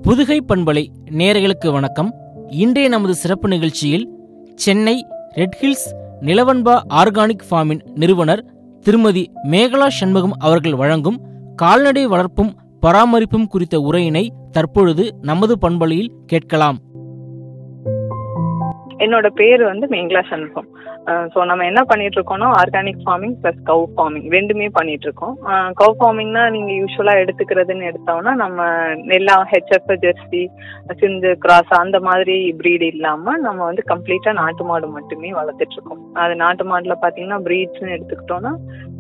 புதுகை பண்பலை நேயர்களுக்கு வணக்கம் இன்றைய நமது சிறப்பு நிகழ்ச்சியில் Chennai Red Hills Nilavanba organic ஃபார்மின் நிறுவனர் திருமதி மேகலா சண்முகம் அவர்கள் வழங்கும் கால்நடை வளர்ப்பும் பராமரிப்பும் குறித்த உரையினை தற்பொழுது நமது பண்பலையில் கேட்கலாம் என்னோட பேர் வந்து மேங்கலா சண்முகம் ஸோ நம்ம என்ன பண்ணிட்டு இருக்கோம்னா organic farming plus cow farming ரெண்டுமே பண்ணிட்டு இருக்கோம் கவ் ஃபார்மிங்னா நீங்க யூஸ்வலா எடுத்துக்கிறதுன்னு எடுத்தோம்னா நம்ம எல்லா ஹெச்எஃப் ஜெர்சி சிந்து கிராஸ் அந்த மாதிரி பிரீடு இல்லாம நம்ம வந்து கம்ப்ளீட்டா நாட்டு மாடு மட்டுமே வளர்த்துட்டு இருக்கோம் அது நாட்டு மாடுல பாத்தீங்கன்னா பிரீட்ஸ்னு எடுத்துக்கிட்டோம்னா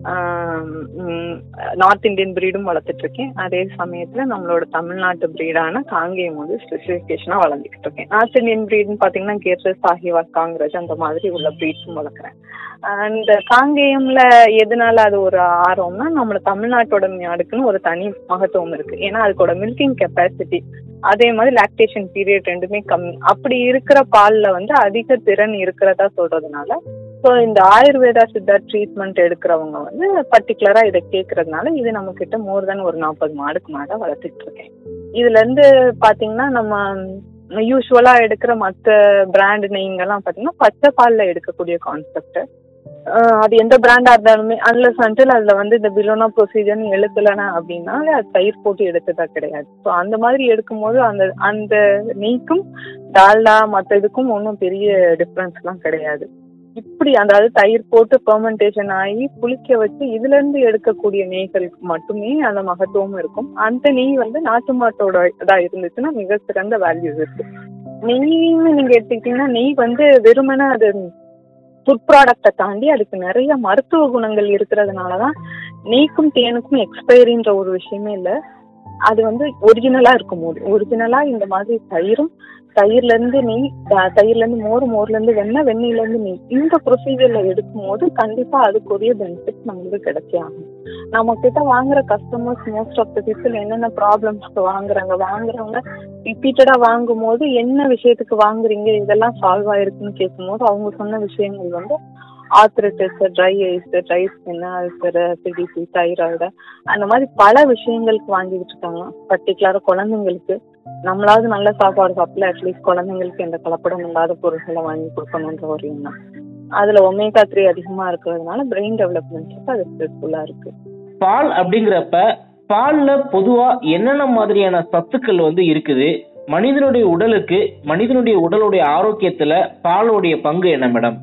நார்த் இந்தியன் பிரீடும் வளர்த்துட்டு இருக்கேன் அதே சமயத்துல நம்மளோட தமிழ்நாட்டு பிரீடான காங்கேயம் வந்து ஸ்பெசிஃபிகேஷனா வளர்ந்துக்கிட்டு இருக்கேன் நார்த் இந்தியன் பிரீடுன்னு பாத்தீங்கன்னா கேர்ஸ் சாஹிவாஸ் காங்கிரஸ் அந்த மாதிரி உள்ள பிரீட்ஸும் வளர்க்குறேன் அந்த காங்கேயம்ல எதனால அது ஒரு ஆர்வம்னா நம்மள தமிழ்நாட்டோட மாடுக்குன்னு ஒரு தனி மகத்துவம் இருக்கு ஏன்னா அதுக்கோட மில்கிங் கெப்பாசிட்டி அதே மாதிரி லாக்டேஷன் பீரியட் ரெண்டுமே கம்மி அப்படி இருக்கிற பால்ல வந்து அதிக திறன் இருக்கிறதா சொல்றதுனால ஸோ இந்த ஆயுர்வேதா சித்தா ட்ரீட்மெண்ட் எடுக்கிறவங்க வந்து பர்டிகுலரா இதை கேட்கறதுனால இது நம்ம கிட்ட மோர் தென் ஒரு நாற்பது மாடுக்கு மேல வளர்த்துட்டு இருக்கேன் இதுல இருந்து பாத்தீங்கன்னா நம்ம யூஸ்வலா எடுக்கிற மற்ற பிராண்ட் நெய்ங்கெல்லாம் பாத்தீங்கன்னா பச்சை பால்ல எடுக்கக்கூடிய கான்செப்ட் அது எந்த பிராண்டா இருந்தாலுமே அன்லஸ் அன்டில் அதுல வந்து இந்த பிலோனா ப்ரொசீஜர்னு எழுதலனா அப்படின்னாலே அது தயிர் போட்டு எடுத்ததா கிடையாது ஸோ அந்த மாதிரி எடுக்கும்போது அந்த அந்த நெய்க்கும் டால்டா மற்ற இதுக்கும் ஒன்றும் பெரிய டிஃப்ரென்ஸ்லாம் கிடையாது இப்படி அதாவது தயிர் போட்டு பெர்மெண்டேஷன் ஆகி புளிக்க வச்சு இதுல இருந்து எடுக்கக்கூடிய நெய்களுக்கு மட்டுமே அந்த மகத்துவம் இருக்கும் அந்த நெய் வந்து நாட்டு மாட்டோட இதா இருந்துச்சுன்னா மிக சிறந்த வேல்யூஸ் இருக்கு நெய்ன்னு நீங்க எடுத்துக்கிட்டீங்கன்னா நெய் வந்து வெறுமனே அது ஃபுட் ப்ராடக்டை தாண்டி அதுக்கு நிறைய மருத்துவ குணங்கள் இருக்கிறதுனாலதான் நெய்க்கும் தேனுக்கும் எக்ஸ்பைரின்ற ஒரு விஷயமே இல்லை அது வந்து ஒரிஜினலா இருக்கும் போது ஒரிஜினலா இந்த மாதிரி தயிரும் தயிர்ல இருந்து நெய் தயிர்ல இருந்து மோர் மோர்ல இருந்து வெண்ணெய் வெண்ணெயில இருந்து நெய் இந்த ப்ரொசீஜர்ல எடுக்கும் போது கண்டிப்பா அதுக்குரிய பெனிஃபிட் நம்மளுக்கு கிடைச்சே ஆகும் நம்ம கிட்ட வாங்குற customers most of the people என்னென்ன ப்ராப்ளம்ஸ்க்கு வாங்குறாங்க வாங்குறவங்க ரிப்பீட்டடா வாங்கும் போது என்ன விஷயத்துக்கு வாங்குறீங்க இதெல்லாம் சால்வ் ஆயிருக்குன்னு கேட்கும் போது அவங்க சொன்ன விஷயங்கள் வந்து arthritis dry eyes dry skin ulcer CDC thyroid அந்த மாதிரி பல விஷயங்களுக்கு வாங்கிட்டு இருக்காங்க பர்டிகுலரா குழந்தைங்களுக்கு நம்மளாவது நல்ல சாப்பாடு சாப்பிடல அட்லீஸ்ட் குழந்தைங்களுக்கு எந்த கலப்படம் இல்லாத பொருட்களை வாங்கி கொடுக்கணுன்ற ஒரு எண்ணம் அதுல ஒமேகா த்ரீ அதிகமா இருக்கிறதுனால பிரெயின் டெவலப்மெண்ட்டுக்கு அது ஹெல்ப்ஃபுல்லா இருக்கு பால் அப்படிங்கிறப்ப பால்ல பொதுவா என்னென்ன மாதிரியான சத்துக்கள் வந்து இருக்குது மனிதனுடைய உடலுக்கு மனிதனுடைய உடலுடைய ஆரோக்கியத்துல பாலுடைய பங்கு என்ன மேடம்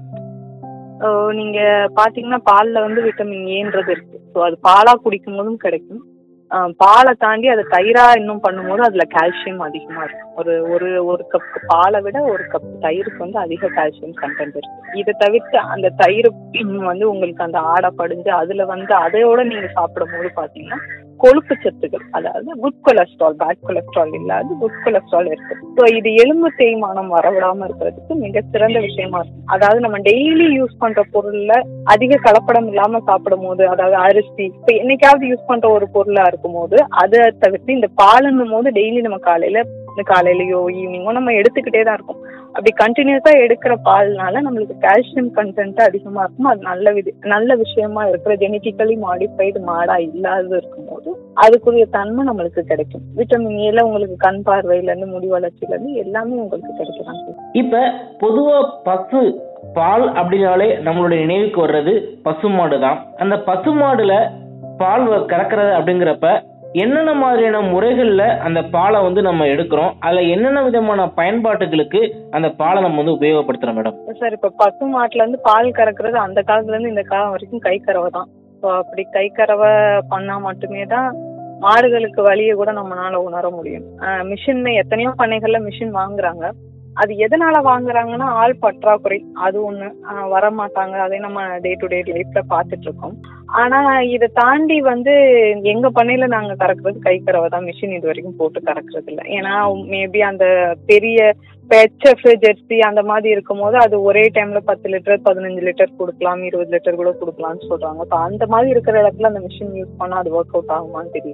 நீங்க பாத்தீங்கன்னா பால்ல வந்து விட்டமின் ஏன்றது இருக்கு ஸோ அது பாலா குடிக்கும் போதும் கிடைக்கும் பாலை தாண்டி அதை தயிரா இன்னும் பண்ணும்போது அதுல கால்சியம் அதிகமா இருக்கும் ஒரு ஒரு ஒரு கப் பாலை விட ஒரு கப் தயிருக்கு வந்து அதிக கால்சியம் கண்டென்ட் இருக்கு இதை தவிர்த்து அந்த தயிர் வந்து உங்களுக்கு அந்த ஆடை படிஞ்சு அதுல வந்து அதையோட நீங்க சாப்பிடும் போது பாத்தீங்கன்னா கொழுப்பு சத்துக்கள் அதாவது குட் கொலஸ்ட்ரால் பேட் கொலஸ்ட்ரால் இல்லாத குட் கொலஸ்ட்ரால் இருக்கு ஸோ இது எலும்பு தேய்மானம் வரவிடாம இருக்கிறதுக்கு மிக சிறந்த விஷயமா இருக்கும் அதாவது நம்ம டெய்லி யூஸ் பண்ற பொருள்ல அதிக கலப்படம் இல்லாம சாப்பிடும் போது அதாவது அரிசி இப்ப என்னைக்காவது யூஸ் பண்ற ஒரு பொருளா இருக்கும் போது அதை தவிர்த்து இந்த பாலுன்னும் போது டெய்லி நம்ம காலையில காலையிலயோ ஈவினிங்கோ நம்ம எடுத்துக்கிட்டே தான் இருக்கும் அப்படி கண்டினியூஸா எடுக்கிற பால்னால நம்மளுக்கு கால்சியம் கண்டென்ட் அதிகமா இருக்கும் அது நல்ல வித நல்ல விஷயமா இருக்கிற ஜெனட்டிக்கலி மாடிஃபைடு மாடா இல்லாத இருக்கும்போது அதுக்குரிய தன்மை நம்மளுக்கு கிடைக்கும் விட்டமின் ஏல உங்களுக்கு கண் பார்வையில இருந்து முடி வளர்ச்சியில இருந்து எல்லாமே உங்களுக்கு கிடைக்கலாம் இப்ப பொதுவா பசு பால் அப்படின்னாலே நம்மளுடைய நினைவுக்கு வர்றது பசுமாடு தான் அந்த பசுமாடுல பால் கறக்கிறது அப்படிங்கிறப்ப என்னென்ன மாதிரியான முறைகள்ல அந்த பாலை வந்து நம்ம எடுக்கிறோம் அதுல என்னென்ன விதமான பயன்பாட்டுகளுக்கு அந்த பாலை நம்ம வந்து உபயோகப்படுத்துறோம் மேடம் சார் இப்ப பசு மாட்டுல இருந்து பால் கறக்குறது அந்த காலத்துல இருந்து இந்த காலம் வரைக்கும் கை கறவை தான் ஸோ அப்படி கை கறவை பண்ணா மட்டுமே தான் மாடுகளுக்கு வழியை கூட நம்மளால உணர முடியும் மிஷின் எத்தனையோ பண்ணைகள்ல மிஷின் வாங்குறாங்க அது எதனால வாங்குறாங்கன்னா ஆள் பற்றாக்குறை அது ஒண்ணு வர மாட்டாங்க அதை நம்ம டே டு டே லைஃப்ல பாத்துட்டு இருக்கோம் ஆனா இதை தாண்டி வந்து எங்க பண்ணையில நாங்க கறக்குறது கை கறவை தான் மிஷின் இது வரைக்கும் போட்டு கறக்குறது இல்லை ஏன்னா மேபி அந்த பெரிய ஹெச்எஃப் ஜெர்சி அந்த மாதிரி இருக்கும் போது அது ஒரே டைம்ல பத்து லிட்டர் பதினஞ்சு லிட்டர் கொடுக்கலாம் இருபது லிட்டர் கூட கொடுக்கலாம்னு சொல்றாங்க ஸோ அந்த மாதிரி இருக்கிற இடத்துல அந்த மிஷின் யூஸ் பண்ணா அது ஒர்க் அவுட் ஆகுமான்னு தெரியல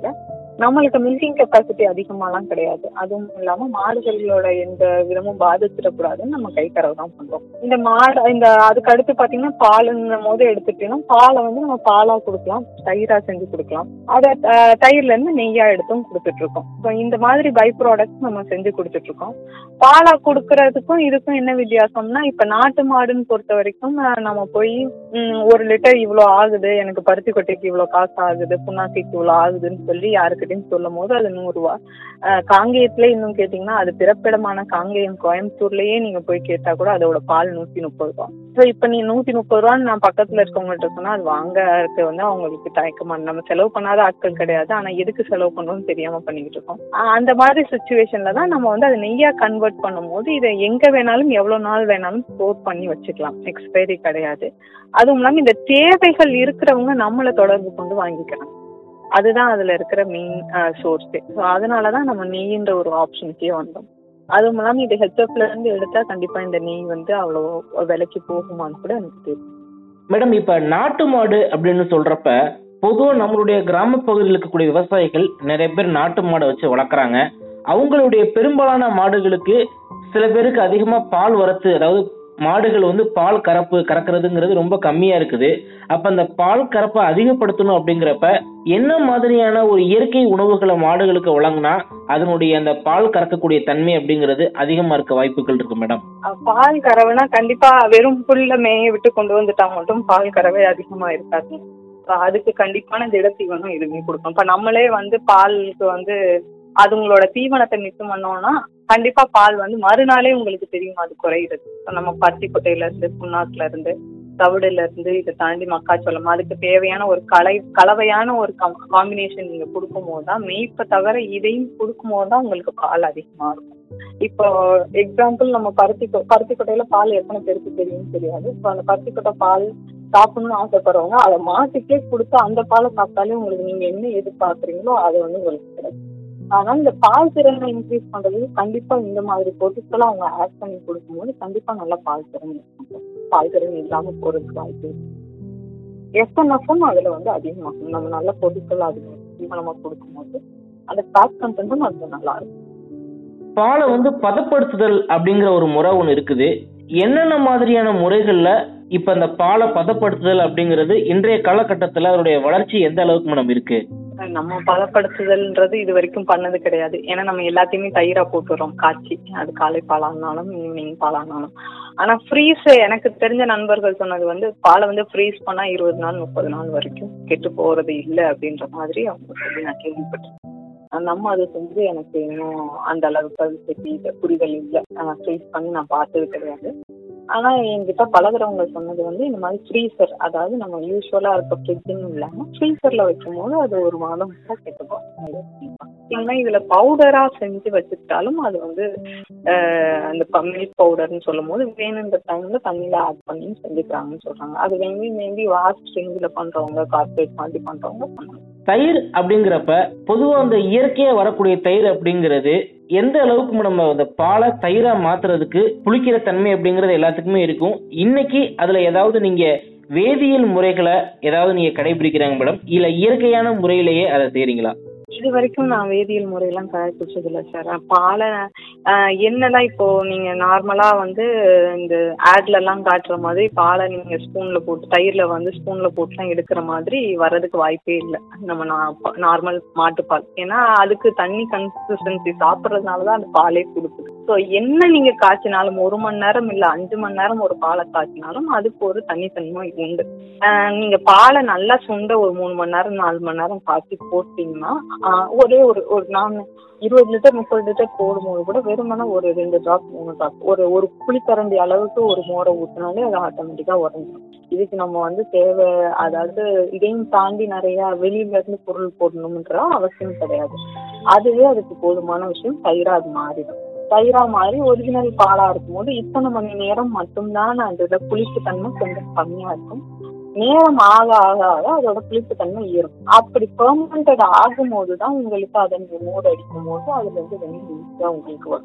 நம்மளுக்கு மில்கிங் கெப்பாசிட்டி அதிகமாலாம் கிடையாது அதுவும் இல்லாம மாடுகளோட எந்த விதமும் பாதிச்சிடக்கூடாதுன்னு நம்ம கை கறவை தான் பண்றோம் இந்த மாடு இந்த அதுக்கு அடுத்து பாத்தீங்கன்னா பாலுங்கும் போது எடுத்துட்டீங்கன்னா பாலை வந்து நம்ம பாலா கொடுக்கலாம் தயிரா செஞ்சு கொடுக்கலாம் அதை அஹ், தயிர்ல இருந்து நெய்யா எடுத்தும் கொடுத்துட்டு இருக்கோம் இப்போ இந்த மாதிரி பை ப்ராடக்ட்ஸ் நம்ம செஞ்சு கொடுத்துட்டு இருக்கோம் பாலா கொடுக்கறதுக்கும் இதுக்கும் என்ன வித்தியாசம்னா இப்ப நாட்டு மாடுன்னு பொறுத்த வரைக்கும் அஹ், நம்ம போய் ம், ஒரு லிட்டர் இவ்வளோ ஆகுது எனக்கு பருத்தி கொட்டைக்கு இவ்வளோ காசு ஆகுது புண்ணாக்கிக்கு இவ்வளோ ஆகுதுன்னு சொல்லி யாருக்கிட்டையும் சொல்லும் போது அது நூறுரூவா காங்கேயத்துல இன்னும் கேட்டிங்கன்னா அது பிறப்பிடமான காங்கேயம் கோயம்புத்தூர்லயே நீங்க போய் கேட்டா கூட அதோட பால் நூத்தி முப்பது ரூபா ஸோ இப்போ நீ நூத்தி முப்பது ரூபான்னு நான் பக்கத்துல இருக்கவங்கள்ட்ட சொன்னா அது வாங்கறதுக்கு வந்து அவங்களுக்கு தயக்கமா நம்ம செலவு பண்ணாத ஆட்கள் கிடையாது ஆனா எதுக்கு செலவு பண்றோம்னு தெரியாம பண்ணிக்கிட்டு இருக்கோம் ஆஹ் அந்த மாதிரி சுச்சுவேஷன்ல தான் நம்ம வந்து அதை நெய்யா கன்வெர்ட் பண்ணும்போது இதை எங்க வேணாலும் எவ்வளவு நாள் வேணாலும் ஸ்டோர் பண்ணி வச்சுக்கலாம் எக்ஸ்பைரி கிடையாது அதுவும் இல்லாம இந்த தேவைகள் இருக்கிறவங்க நம்மளை தொடர்பு கொண்டு வாங்கிக்கலாம் அதுதான் அதுல இருக்கிற மெயின் சோர்ஸ் ஸோ அதனாலதான் நம்ம நெய்ன்ற ஒரு ஆப்ஷனுக்கே வந்தோம் அதுவும் இல்லாம இது ஹெச்எப்ல இருந்து எடுத்தா கண்டிப்பா இந்த நெய் வந்து அவ்வளோ விலைக்கு போகுமான்னு கூட எனக்கு தெரியும் மேடம் இப்ப நாட்டு மாடு அப்படின்னு சொல்றப்ப பொதுவா நம்மளுடைய கிராம பகுதியில் இருக்கக்கூடிய விவசாயிகள் நிறைய பேர் நாட்டு மாடை வச்சு வளர்க்குறாங்க அவங்களுடைய பெரும்பாலான மாடுகளுக்கு சில பேருக்கு அதிகமா பால் வரத்து அதாவது மாடுகள் வந்து பால் கறப்பு கறக்கிறதுங்கிறது ரொம்ப கம்மியா இருக்குது அப்ப அந்த பால் கறப்பை அதிகப்படுத்தணும் அப்படிங்கிறப்ப என்ன மாதிரியான ஒரு இயற்கை உணவுகளை மாடுகளுக்கு வழங்கினா அதனுடைய அந்த பால் கறக்கக்கூடிய தன்மை அப்படிங்கிறது அதிகமா இருக்க வாய்ப்புகள் இருக்கு மேடம் அஹ் பால் கறவைனா கண்டிப்பா வெறும் புல்ல மேய விட்டு கொண்டு வந்துட்டா மட்டும் பால் கறவை அதிகமா இருக்காது So அதுக்கு கண்டிப்பான திடத்தீவனம் எதுவுமே கொடுக்கணும் இப்ப நம்மளே வந்து பாலுக்கு வந்து அதுங்களோட தீவனத்தை மிச்சம் பண்ணோம்னா கண்டிப்பா பால் வந்து மறுநாளே உங்களுக்கு தெரியும் அது குறையுது இப்ப நம்ம பருத்தி கொட்டையில இருந்து புண்ணாக்குல இருந்து தவிடுல இருந்து இதை தாண்டி மக்காச்சோளம் அதுக்கு தேவையான ஒரு கலை கலவையான ஒரு காம்பினேஷன் நீங்க கொடுக்கும் போது தான் மெய்ப்பை தவிர இதையும் கொடுக்கும் போது தான் உங்களுக்கு பால் அதிகமா இருக்கும் இப்போ எக்ஸாம்பிள் நம்ம பருத்தி கொ- பருத்தி கொட்டையில பால் எத்தனை பேருக்கு தெரியும்னு தெரியாது இப்போ அந்த பருத்தி கொட்டை பால் சாப்பிடணும்னு ஆசைப்படுறவங்க அதை மாட்டுக்கே கொடுத்து அந்த பாலை சாப்பிட்டாலே உங்களுக்கு நீங்க என்ன எதிர்பார்க்குறீங்களோ அது வந்து உங்களுக்கு கிடைக்கும் ஆனா இந்த பால் திறனை இன்க்ரீஸ் பண்றதுக்கு கண்டிப்பா இந்த மாதிரி பொருட்களை அவங்க ஆட் பண்ணி கொடுக்கும்போது கண்டிப்பா நல்ல பால் திறன் இருக்கும் பால் திறன் இல்லாம போறதுக்கு வாய்ப்பு இருக்கு எஸ்என்எஃப்பும் அதுல வந்து அதிகமாகும் நம்ம நல்ல பொருட்கள் அதுக்கு தீவனமா கொடுக்கும்போது அந்த ஃபேட் கண்டென்ட்டும் அதுல நல்லா இருக்கும் பாலை வந்து பதப்படுத்துதல் அப்படிங்கிற ஒரு முறை ஒன்று இருக்குது என்னென்ன மாதிரியான முறைகள்ல இப்ப இந்த பாலை பதப்படுத்துதல் அப்படிங்கிறது இன்றைய காலகட்டத்துல அதனுடைய வளர்ச்சி எந்த அளவுக்கு மேடம் இருக்கு நம்ம பதப்படுத்துதல்ன்றது இது வரைக்கும் பண்ணது கிடையாது ஏன்னா நம்ம எல்லாத்தையுமே தயிரா போட்டுறோம் காய்ச்சி அது காலை பாலானாலும் ஈவினிங் பாலானாலும் ஆனா ஃப்ரீஸ் எனக்கு தெரிஞ்ச நண்பர்கள் சொன்னது வந்து பாலை வந்து ஃப்ரீஸ் பண்ணா இருபது நாள் முப்பது நாள் வரைக்கும் கெட்டு போறது இல்லை அப்படின்ற மாதிரி அவங்க சொல்லி நான் கேள்விப்பட்டேன் ஆஹ் நம்ம அதை செஞ்சு எனக்கு இன்னும் அந்த அளவுக்கு அது தெரியல புரிதல் இல்லை ஃப்ரீஸ் பண்ணி நான் பார்த்தது கிடையாது ஆனா என்கிட்ட பழகுறவங்க சொன்னது வந்து இந்த மாதிரி ஃப்ரீசர் அதாவது நம்ம யூஸ்வலா இருக்க ஃப்ரிட்ஜுன்னு இல்லாம ஃப்ரீசர்ல வைக்கும் போது அது ஒரு மாதம் கூட கெட்டு போகும் இதுல பவுடரா செஞ்சு வச்சுக்கிட்டாலும் அது வந்து ஆஹ் அந்த மில்க் பவுடர்னு சொல்லும் போது வேணுன்ற டைம்ல தண்ணியில ஆட் பண்ணி செஞ்சுக்கிறாங்கன்னு சொல்றாங்க அது வேண்டி மேபி வாஸ்ட் ரேஞ்சில பண்றவங்க கார்பரேட் மாதிரி பண்றவங்க பண்ணலாம் தயிர் அப்படிங்கிறப்ப பொதுவா அந்த இயற்கையா வரக்கூடிய தயிர் அப்படிங்கிறது எந்த அளவுக்கு நம்ம அந்த பாலை தயிரா மாத்துறதுக்கு புளிக்கிற தன்மை அப்படிங்கிறது எல்லாத்துக்குமே இருக்கும் இன்னைக்கு அதுல ஏதாவது நீங்க வேதியியல் முறைகளை ஏதாவது நீங்க கடைபிடிக்கிறாங்க மேடம் இல்ல இயற்கையான முறையிலேயே அதை செய்றீங்களா இது வரைக்கும் நான் வேதியியல் முறையெல்லாம் கடைபிடிச்சது இல்லை சார் பாலை ஆஹ் என்னெல்லாம் இப்போ நீங்க நார்மலா வந்து இந்த ஆட்ல எல்லாம் காட்டுற மாதிரி பாலை நீங்க ஸ்பூன்ல போட்டு தயிர்ல வந்து ஸ்பூன்ல போட்டுலாம் எடுக்கிற மாதிரி வர்றதுக்கு வாய்ப்பே இல்லை நம்ம நார்மல் மாட்டுப்பால் ஏன்னா அதுக்கு தண்ணி கன்சிஸ்டன்சி சாப்பிட்றதுனால தான் அந்த பாலே கொடுக்குது ஸோ என்ன நீங்க காய்ச்சினாலும் ஒரு மணி நேரம் இல்ல அஞ்சு மணி நேரம் ஒரு பாலை காய்ச்சினாலும் அதுக்கு ஒரு தனித்தன்மை உண்டு ஆஹ் நீங்க பாலை நல்லா சுண்ட ஒரு மூணு மணி நேரம் நாலு மணி நேரம் காய்ச்சி போட்டீங்கன்னா ஆஹ் ஒரே ஒரு ஒரு நான் இருபது லிட்டர் முப்பது லிட்டர் போடும்போது கூட வெறுமனே ஒரு ரெண்டு ட்ராப் மூணு ட்ராப் ஒரு ஒரு புளிக்கரண்டி அளவுக்கு ஒரு மோரை ஊற்றினாலே அது ஆட்டோமேட்டிக்கா உடஞ்சிடும் இதுக்கு நம்ம வந்து தேவை அதாவது இதையும் தாண்டி நிறைய வெளியில இருந்து பொருள் போடணும்ன்ற அவசியம் கிடையாது அதுவே அதுக்கு போதுமான விஷயம் தயிரா அது மாறிடும் தயிரா மாறி ஒரிஜினல் பாலா இருக்கும்போது இத்தனை மணி நேரம் மட்டும்தான் அதோட புளிப்பு தன்மை கொஞ்சம் கம்மியா இருக்கும் நேரம் ஆக ஆக ஆக அதோட புளிப்பு தன்மை ஏறும் அப்படி பெர்மனண்டட் ஆகும் போதுதான் உங்களுக்கு அதை நீங்க மோர் அடிக்கும் போது அதுல இருந்து வெளியே ஈஸியா உங்களுக்கு வரும்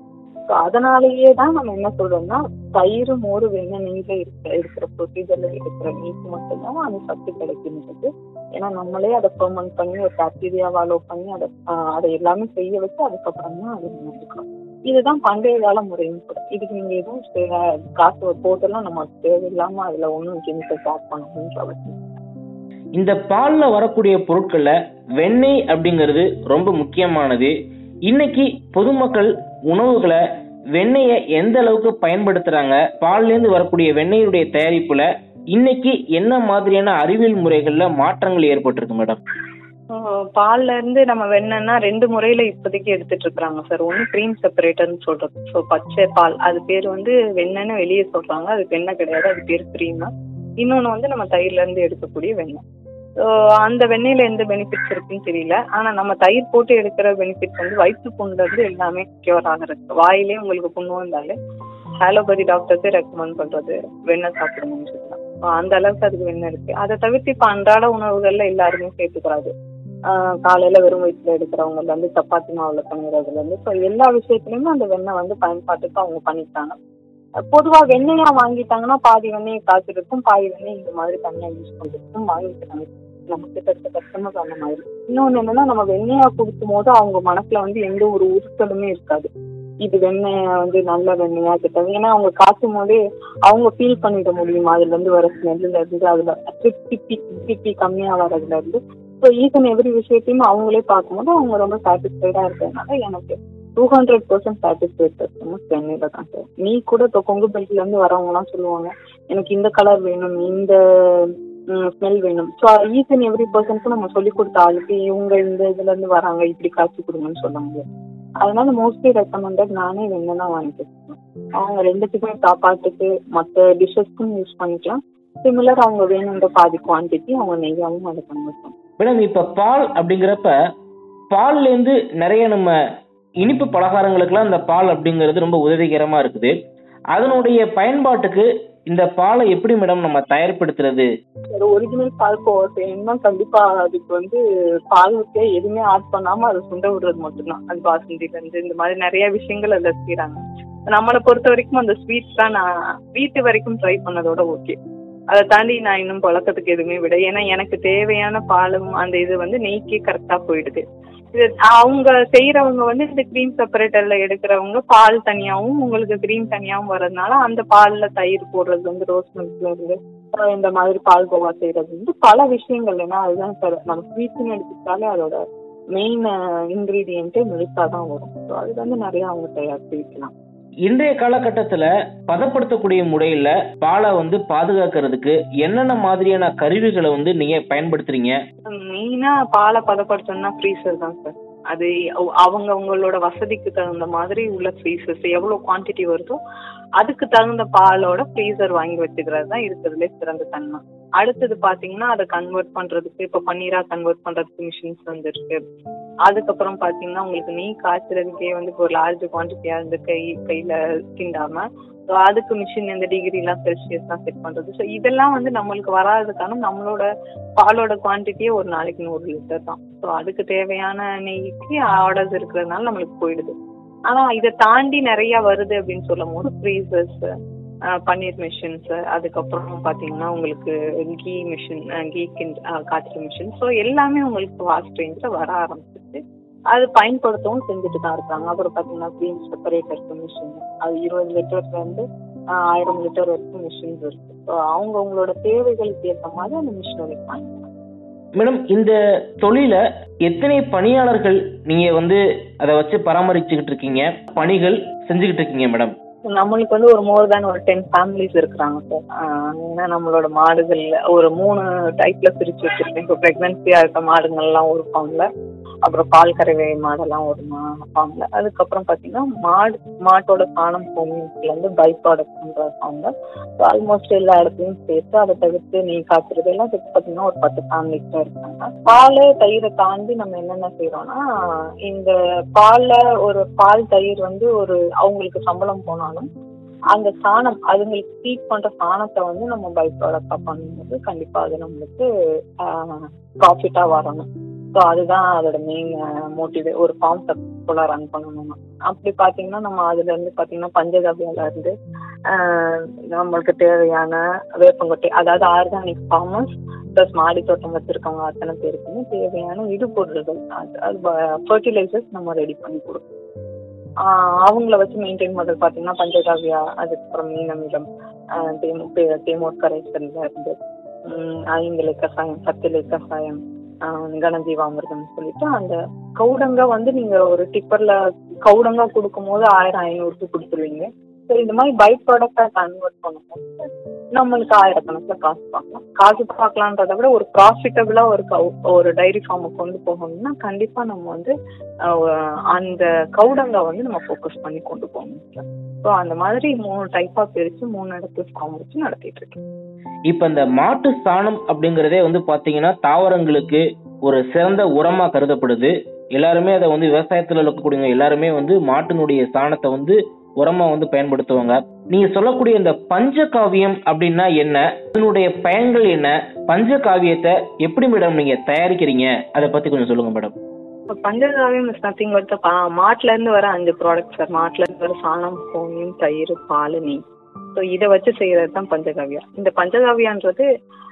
ஸோ அதனாலேயே தான் நம்ம என்ன சொல்றோம்னா தயிர் மோர் வெண்ணெய் நெய்ல இருக்கிற இருக்கிற ப்ரொசீஜர்ல இருக்கிற நெய்க்கு மட்டும்தான் அந்த சத்து கிடைக்கின்றது ஏன்னா நம்மளே அதை ஃபர்மெண்ட் பண்ணி ஒரு பாக்டீரியா வாலோ பண்ணி அதை ஆஹ் அதை எல்லாமே செய்ய வச்சு அதுக்கப்புறம் தான் அதை நம்ம எடுக்கிறோம் இதுதான் பண்டைய கால முறையும் கூட இதுக்கு நீங்க எதுவும் சே- காசு போட்டெல்லாம் நம்ம தேவையில்லாம அதுல ஒன்றும் கெமிக்கல்ஸ் ஆட் பண்ணணும்ன்ற அவசியம் இந்த பால்ல வரக்கூடிய பொருட்கள்ல வெண்ணெய் அப்படிங்கிறது ரொம்ப முக்கியமானது இன்னைக்கு பொதுமக்கள் உணவுகளை வெண்ணெயை எந்த அளவுக்கு பயன்படுத்துறாங்க பால்ல இருந்து வரக்கூடிய வெண்ணெயுடைய தயாரிப்புல இன்னைக்கு என்ன மாதிரியான அறிவியல் முறைகள்ல மாற்றங்கள் ஏற்பட்டிருக்கு மேடம் ஆஹ் பால்ல இருந்து நம்ம வெண்ணெய்னா ரெண்டு முறையில இப்போதைக்கு எடுத்துட்டு இருக்காங்க சார் ஒன்னு க்ரீம் செப்பரேட்டர்னு சொல்றது ஸோ பச்சை பால் அது பேர் வந்து வெண்ணெய்னு வெளியே சொல்றாங்க அது வெண்ணெய் கிடையாது அது பேர் க்ரீம் இன்னொன்னு வந்து நம்ம தயிர்ல இருந்து எடுக்கக்கூடிய வெண்ணெய் ஸோ அந்த வெண்ணெயில எந்த பெனிஃபிட்ஸ் இருக்குன்னு தெரியல ஆனா நம்ம தயிர் போட்டு எடுக்கிற பெனிஃபிட்ஸ் வந்து வயிற்று புண்ணுல இருந்து எல்லாமே கியூர் ஆகுறது வாயிலே உங்களுக்கு புண்ணு வந்தாலே ஹாலோபதி டாக்டர்ஸே ரெக்கமெண்ட் பண்றது வெண்ணெய் சாப்பிடணும்னு சொல்லலாம் So அந்த அளவுக்கு அதுக்கு வெண்ணெய் இருக்கு அதை தவிர்த்து இப்ப அன்றாட உணவுகள்ல எல்லாருமே சேர்த்துக்கிறாரு ஆஹ் காலையில வெறும் வயிற்றுல எடுக்கிறவங்கல இருந்து சப்பாத்தி மாவுல பண்ணுறதுல இருந்து ஸோ எல்லா விஷயத்துலயுமே அந்த வெண்ணெய் வந்து பயன்பாட்டுக்கு அவங்க பண்ணிட்டாங்க அஹ் பொதுவா வெண்ணெயா வாங்கிட்டாங்கன்னா பாதி வெண்ணெயை காய்ச்சிருக்கும் பாதி வெண்ணெய் இந்த மாதிரி தனியா யூஸ் பண்றதுக்கும் வாங்கிக்கிறாங்க நமக்கு கஷ்ட கஷ்டமா அந்த மாதிரி இன்னொன்னு என்னன்னா நம்ம வெண்ணெயா குடிக்கும் போது அவங்க மனசுல வந்து எந்த ஒரு உறுத்தலுமே இருக்காது இது வெண்ணெய் வந்து நல்ல வெண்ணெயா கிட்ட ஏன்னா அவங்க காய்ச்சும் போதே அவங்க ஃபீல் பண்ணிட முடியும் அதுல இருந்து வர ஸ்மெல்ல இருந்து அதுல திப்பி திப்பி கம்மியா வர்றதுல இருந்து ஸோ ஈச் அண்ட் எவ்ரி விஷயத்தையும் அவங்களே பார்க்கும்போது அவங்க ரொம்ப சாட்டிஸ்ஃபைடா இருக்கிறதுனால எனக்கு two hundred percent satisfied customers சென்னையில தான் சார் நீ கூட இப்போ கொங்கு பெல்ட்ல இருந்து வரவங்க எல்லாம் சொல்லுவாங்க எனக்கு இந்த கலர் வேணும் இந்த ஸ்மெல் வேணும் ஸோ ஈச் அண்ட் எவ்ரி பர்சனுக்கும் நம்ம சொல்லி கொடுத்த ஆளுக்கு இவங்க இந்த இதுல இருந்து வராங்க இப்படி காய்ச்சி கொடுங்கன்னு சொல்ல முடியாது அதனால மோஸ்ட்லி ரெக்கமெண்டட் நானே வேணும்னா வாங்கிக்கிறேன் அவங்க ரெண்டுத்துக்குமே சாப்பாட்டுக்கு மற்ற டிஷ்ஷஸ்க்கும் யூஸ் பண்ணிக்கலாம் சிமிலர் அவங்க வேணுன்ற பாதி குவான்டிட்டி அவங்க நெய்யாவும் அதை பண்ணிக்கலாம் மேடம் இப்ப பால் அப்படிங்கிறப்ப பால்ல இருந்து நிறைய நம்ம இனிப்பு பலகாரங்களுக்கெல்லாம் இந்த பால் அப்படிங்கிறது ரொம்ப உதவிகரமா இருக்குது அதனுடைய பயன்பாட்டுக்கு இந்த பாலை எப்படி மேடம் நம்ம தயார்படுத்துறது ஒரு ஒரிஜினல் பால் கோவா செய்யணும்னா கண்டிப்பா அதுக்கு வந்து பால் ஊற்றியா எதுவுமே ஆட் பண்ணாம அதை சுண்ட விடுறது மட்டும்தான் அது பாசந்தில இருந்து இந்த மாதிரி நிறைய விஷயங்கள் அதுல செய்யறாங்க நம்மளை பொறுத்த வரைக்கும் அந்த ஸ்வீட்ஸ் தான் நான் வீட்டு வரைக்கும் ட்ரை பண்ணதோட ஓகே அதை தாண்டி நான் இன்னும் பழக்கத்துக்கு எதுவுமே விட ஏன்னா எனக்கு தேவையான பாலும் அந்த இது வந்து நெய்க்கே கரெக்டா போயிடுது இது அவங்க செய்யறவங்க வந்து இந்த க்ரீம் செப்பரேட்டர்ல எடுக்கிறவங்க பால் தனியாவும் உங்களுக்கு க்ரீம் தனியாவும் வர்றதுனால அந்த பால்ல தயிர் போடுறது வந்து ரோஸ் மில்க்ல இருந்து அப்புறம் இந்த மாதிரி பால் கோவா செய்யறது வந்து பல விஷயங்கள் ஏன்னா அதுதான் சார் நம்ம ஸ்வீட்ஸ்னு எடுத்துக்கிட்டாலே அதோட மெயின் இன்கிரீடியன்ட்டே மில்கா தான் வரும் ஸோ அது வந்து நிறைய அவங்க தயார் செய்யலாம் இன்றைய காலகட்டத்துல பதப்படுத்தக்கூடிய முறையில பாலை வந்து பாதுகாக்கிறதுக்கு என்னென்ன மாதிரியான கருவிகளை வந்து நீங்க பயன்படுத்துறீங்க மெயினா பாலை பதப்படுத்தணும்னா ஃப்ரீசர் தான் சார் அது அவ- அவங்க அவங்களோட வசதிக்கு தகுந்த மாதிரி உள்ள ஃப்ரீசர்ஸ் எவ்வளவு குவாண்டிட்டி வருதோ அதுக்கு தகுந்த பாலோட ஃப்ரீசர் வாங்கி வச்சுக்கிறது தான் இருக்கிறதுலே சிறந்த தன்மை அடுத்தது பாத்தீங்கன்னா அதை கன்வெர்ட் பண்றதுக்கு இப்ப பன்னீரா கன்வெர்ட் பண்றதுக்கு மிஷின்ஸ் வந்துருக்கு அதுக்கப்புறம் பாத்தீங்கன்னா உங்களுக்கு நெய் காய்ச்சறதுக்கே வந்து இப்போ ஒரு லார்ஜ் குவான்டிட்டியா இருந்து கை கையில கிண்டாம ஸோ அதுக்கு மிஷின் இந்த டிகிரி எல்லாம் செல்சியஸ் தான் செட் பண்றது ஸோ இதெல்லாம் வந்து நம்மளுக்கு வராததுக்கான நம்மளோட பாலோட குவான்டிட்டியே ஒரு நாளைக்கு நூறு லிட்டர் தான் ஸோ அதுக்கு தேவையான நெய்க்கு ஆர்டர்ஸ் இருக்கிறதுனால நம்மளுக்கு போயிடுது ஆனா இதை தாண்டி நிறைய வருது அப்படின்னு சொல்லும் போது ஃப்ரீசர்ஸ் பன்னீர் மிஷின்ஸ் அதுக்கப்புறம் பாத்தீங்கன்னா உங்களுக்கு கீ மிஷின் கீ கிண்ட் காய்ச்சல் மிஷின் ஸோ எல்லாமே உங்களுக்கு வாஸ்ட் ரேஞ்சில் வர ஆரம்பிச்சிருச்சு அது பயன்படுத்தவும் செஞ்சுட்டு தான் இருக்காங்க அப்புறம் பாத்தீங்கன்னா க்ரீம் செப்பரேட்டர் மிஷின் அது இருபது லிட்டர்ல இருந்து ஆஹ், ஆயிரம் லிட்டர் வரைக்கும் மிஷின்ஸ் இருக்கு ஸோ அவங்க அவங்களோட தேவைகளுக்கு ஏற்ற மாதிரி அந்த மிஷினை வாங்கிக்கலாம் மேடம் இந்த தொழில எத்தனை பணியாளர்கள் நீங்க வந்து அதை வச்சு பராமரிச்சுக்கிட்டு இருக்கீங்க பணிகள் செஞ்சுக்கிட்டு இருக்கீங்க மேடம் நம்மளுக்கு வந்து ஒரு மோர் தேன் ஒரு டென் ஃபேமிலிஸ் இருக்கிறாங்க சார் ஏன்னா நம்மளோட மாடுகள்ல ஒரு மூணு டைப்ல பிரிச்சு வச்சிருக்கேன் இப்போ பிரெக்னன்சியா இருக்க மாடுங்கள்லாம் ஒரு ஃபார்ம்ல அப்புறம் பால் கறவை மாடெல்லாம் ஒரு ஃபார்ம்ல அதுக்கப்புறம் பாத்தீங்கன்னா மாடு மாட்டோட சாணம் கோமியத்துல இருந்து பை ப்ராடக்ட் பண்ற ஃபார்ம்ல ஆல்மோஸ்ட் எல்லா இடத்துலயும் சேர்த்து அதை தவிர்த்து நீ காய்ச்சறது எல்லாம் சேர்த்து பாத்தீங்கன்னா ஒரு பத்து ஃபேமிலிஸ் தான் இருக்காங்க பால் தயிரை தாண்டி நம்ம என்னென்ன செய்யறோம்னா இந்த பால்ல ஒரு பால் தயிர் வந்து ஒரு அவங்களுக்கு சம்பளம் போனாலும் அந்த சாணம் அதுங்களுக்கு ஃபீட் பண்ற சாணத்தை வந்து நம்ம பை ப்ராடக்டா பண்ணும்போது கண்டிப்பா அது நம்மளுக்கு ப்ராஃபிட்டா வரணும் ஸோ அதுதான் அதோட மெயின் மோட்டிவே ஒரு ஃபார்ம் சக்ஸஸ்ஃபுல்லாக ரன் பண்ணணும் அப்படி பார்த்தீங்கன்னா நம்ம அதுல இருந்து பார்த்தீங்கன்னா பஞ்சகவ்யால இருந்து ஆஹ் நம்மளுக்கு தேவையான வேப்பங்கொட்டை அதாவது ஆர்கானிக் ஃபார்மர்ஸ் ப்ளஸ் மாடி தோட்டம் வச்சிருக்கவங்க அத்தனை பேருக்குமே தேவையான இடுபொருள்கள் அது அது ஃபர்டிலைசர்ஸ் நம்ம ரெடி பண்ணி கொடுக்கணும் ஆஹ் அவங்கள வச்சு மெயின்டைன் பண்றது பார்த்தீங்கன்னா பஞ்சகாவியா அதுக்கப்புறம் மீன் அமிலம் ஆஹ் தேமோ பே- தேமோர் கரைசல்ல இருந்து உம் ஐந்திலை கஷாயம் பத்திலை கஷாயம் ஆஹ் கனஜீவாமிர்தம் சொல்லிட்டு அந்த கவுடங்கா வந்து நீங்க ஒரு டிப்பர்ல கவுடங்கா கொடுக்கும் போது ஆயிரம் ஐநூறுக்கு கொடுத்துருவீங்க ஸோ இந்த மாதிரி பை ப்ராடக்டா கன்வெர்ட் பண்ணும்போது நம்மளுக்கு ஆயிரக்கணக்கில் காசு பார்க்கலாம் காசு பார்க்கலான்றத விட ஒரு ப்ராஃபிட்டபிளா ஒரு கவு ஒரு டைரி ஃபார்மை கொண்டு போகணும்னா கண்டிப்பா நம்ம வந்து ஆஹ் அந்த கவுடங்கா வந்து நம்ம ஃபோக்கஸ் பண்ணி கொண்டு போகணும் ஸோ அந்த மாதிரி மூணு டைப்பா பிரிச்சு மூணு இடத்துல ஃபார்ம் வச்சு நடத்திட்டு இருக்கேன் இப்ப இந்த மாட்டு சாணம் அப்படிங்கறதே வந்து பாத்தீங்கன்னா தாவரங்களுக்கு ஒரு சிறந்த உரமா கருதப்படுது எல்லாருமே அதை வந்து விவசாயத்துல இருக்கக்கூடிய எல்லாருமே வந்து மாட்டினுடைய சாணத்தை வந்து உரமா வந்து பயன்படுத்துவாங்க நீங்க சொல்லக்கூடிய இந்த பஞ்சகாவியம் அப்படின்னா என்ன அதனுடைய பயன்கள் என்ன பஞ்சகாவியத்தை எப்படி மேடம் நீங்க தயாரிக்கிறீங்க அதை பத்தி கொஞ்சம் சொல்லுங்க மேடம் இப்போ பஞ்சகாவியம் இஸ் நத்திங் பட் மாட்டுல இருந்து வர அஞ்சு ப்ராடக்ட் சார் மாட்டுல இருந்து வர சாணம் கோமியம் தயிர் பால் நெய் ஸோ இதை வச்சு செய்யறது தான் பஞ்சகாவியா இந்த பஞ்சகாவியான்றது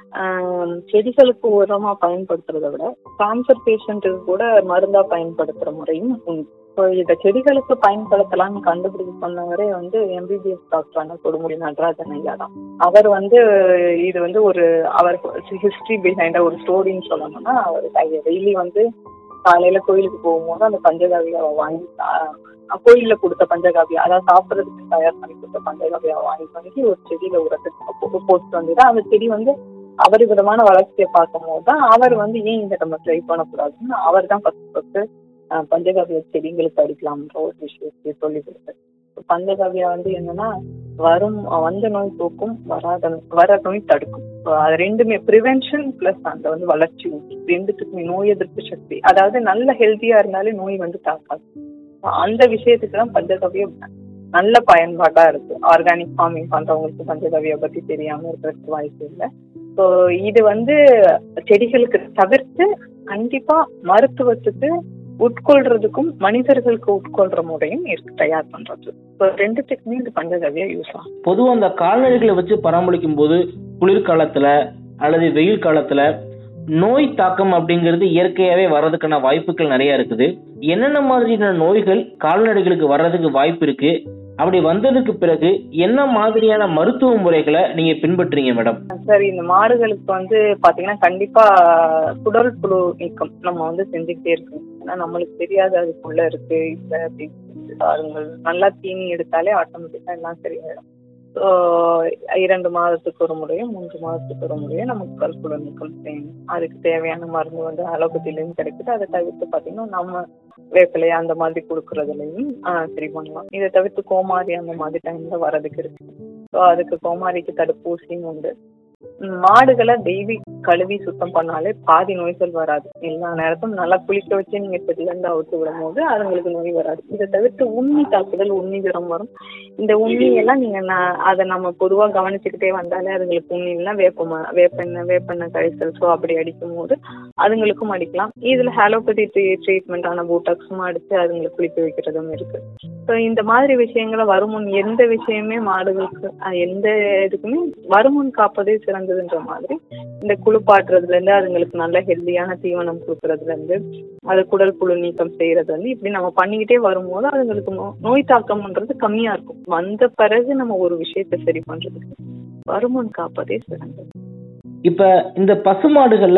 ஆஹ், செடிகளுக்கு உரமா பயன்படுத்துறதை விட கேன்சர் பேஷண்ட்டுக்கு கூட மருந்தா பயன்படுத்துற முறையும் உண்டு ஸோ இதை செடிகளுக்கு பயன்படுத்தலாம்னு கண்டுபிடிச்சு சொன்னவரே வந்து எம்பிபிஎஸ் டாக்டரான கொடுமுடி நடராஜன் ஐயா தான் அவர் வந்து இது வந்து ஒரு அவர் ஹிஸ்டரி பிஹைண்ட ஒரு ஸ்டோரின்னு சொல்லணும்னா அவர் டெய்லி வந்து காலையில கோயிலுக்கு போகும்போது அந்த பஞ்சகாவியாவை வாங்கி சா- கோயில்ல கொடுத்த பஞ்சகாவியா அதாவது சாப்பிட்றதுக்கு தயார் பண்ணி கொடுத்த பஞ்சகாவியாவை வாங்கி வாங்கி ஒரு செடியில உரத்துக்கு போ- போட்டு வந்துட்டு அந்த செடி வந்து அபரிவிதமான வளர்ச்சியை பார்க்கும் போது தான் அவர் வந்து ஏன் இந்த நம்ம ட்ரை பண்ணக்கூடாதுன்னு அவர் தான் ஃபர்ஸ்ட் ஃபர்ஸ்ட் பஞ்சகாவிய செடிங்களுக்கு அடிக்கலாம்ன்ற ஒரு விஷயத்தை சொல்லி கொடுத்தாரு பஞ்சகாவியா வந்து என்னன்னா வரும் வந்த நோய் போக்கும் வராத வர நோய் தடுக்கும் So, அது ரெண்டுமே ப்ரிவென்ஷன் பிளஸ் அந்த வந்து வளர்ச்சி ஊட்டி ரெண்டுத்துக்குமே நோய் எதிர்ப்பு சக்தி அதாவது நல்ல ஹெல்த்தியா இருந்தாலே நோய் வந்து தாக்காது So, அந்த விஷயத்துக்கு தான் பஞ்சகவியம் நல்ல பயன்பாட்டா இருக்கு ஆர்கானிக் ஃபார்மிங் பண்றவங்களுக்கு பஞ்சகவியை பத்தி தெரியாம இருக்கிறதுக்கு வாய்ப்பு இல்லை ஸோ இது வந்து செடிகளுக்கு தவிர்த்து கண்டிப்பா மருத்துவத்துக்கு உட்கொள்றதுக்கும் மனிதர்களுக்கு உட்கொள்ற முறையும் இருக்கு தயார் பண்றது ஸோ ரெண்டுத்துக்குமே இந்த பஞ்சகவியா யூஸ் ஆகும் பொதுவா அந்த கால்நடைகளை வச்சு பராமரிக்கும் போது குளிர்காலத்துல அல்லது வெயில் காலத்துல நோய் தாக்கம் அப்படிங்கிறது இயற்கையாவே வர்றதுக்கான வாய்ப்புகள் நிறைய இருக்குது என்னென்ன மாதிரியான நோய்கள் கால்நடைகளுக்கு வர்றதுக்கு வாய்ப்பு இருக்கு அப்படி வந்ததுக்கு பிறகு என்ன மாதிரியான மருத்துவ முறைகளை நீங்க பின்பற்றுறீங்க மேடம் சரி இந்த மாடுகளுக்கு வந்து பாத்தீங்கன்னா கண்டிப்பா குடல் புழு நீக்கம் நம்ம வந்து செஞ்சுக்கிட்டே இருக்கணும் ஏன்னா நம்மளுக்கு தெரியாது அதுக்குள்ள இருக்கு இல்ல அப்படின்னு சொல்லிட்டு அதுங்கள் நல்லா தீனி எடுத்தாலே ஆட்டோமேட்டிக்கா எல்லாம் சரியாயிடும் ஸோ இரண்டு மாதத்துக்கு ஒரு முறையும் மூன்று மாதத்துக்கு ஒரு முறையும் நமக்கு கல்புல நீக்கம் செய்யணும் அதுக்கு தேவையான மருந்து வந்து அலோபதியிலையும் கிடைக்குது அதை தவிர்த்து பாத்தீங்கன்னா நம்ம வேப்பிலை அந்த மாதிரி கொடுக்கறதுலையும் ஆஹ் சரி பண்ணலாம் இதை தவிர்த்து கோமாரி அந்த மாதிரி டைம்ல வரதுக்கு இருக்கு ஸோ அதுக்கு கோமாரிக்கு தடுப்பூசியும் உண்டு ம், மாடுகளை டெய்லி கழுவி சுத்தம் பண்ணாலே பாதி நோய்கள் வராது எல்லா நேரத்தும் நல்லா குளிக்க வச்சு நீங்க செடியில இருந்து அவுத்து விடும் போது அதுங்களுக்கு நோய் வராது இதை தவிர்த்து உண்ணி தாக்குதல் உண்ணி ஜுரம் வரும் இந்த உண்ணி எல்லாம் நீங்க ந- அதை நம்ம பொதுவா கவனிச்சுக்கிட்டே வந்தாலே அதுங்களுக்கு உண்ணிலாம் வேப்ப வேப்பெண்ணெய் வேப்பெண்ணெய் கரைசல் ஸோ அப்படி அடிக்கும் போது அதுங்களுக்கும் அடிக்கலாம் இதுல ஹாலோபதி ட்ரீட்மெண்ட் ஆன பூட்டாக்ஸும் அடிச்சு அதுங்களுக்கு குளிக்க வைக்கிறதும் இருக்கு ஸோ இந்த மாதிரி விஷயங்களை வருமுன் எந்த விஷயமே மாடுகளுக்கு அஹ், எந்த இதுக்குமே வருமுன் காப்பதே சிறந்ததுன்ற மாதிரி இந்த குளிப்பாட்டுறதுல இருந்து அதுங்களுக்கு நல்ல ஹெல்தியான தீவனம் கொடுக்கறதுல இருந்து அது குடல் புழு நீக்கம் செய்யறது வந்து இப்படி நம்ம பண்ணிக்கிட்டே வரும்போது அதுங்களுக்கு நோ- நோய் தாக்கம்ன்றது கம்மியா இருக்கும் வந்த பிறகு நம்ம ஒரு விஷயத்தை சரி பண்றதுக்கு வருமுன் காப்பதே சிறந்தது இப்ப இந்த பசுமாடுகள்ல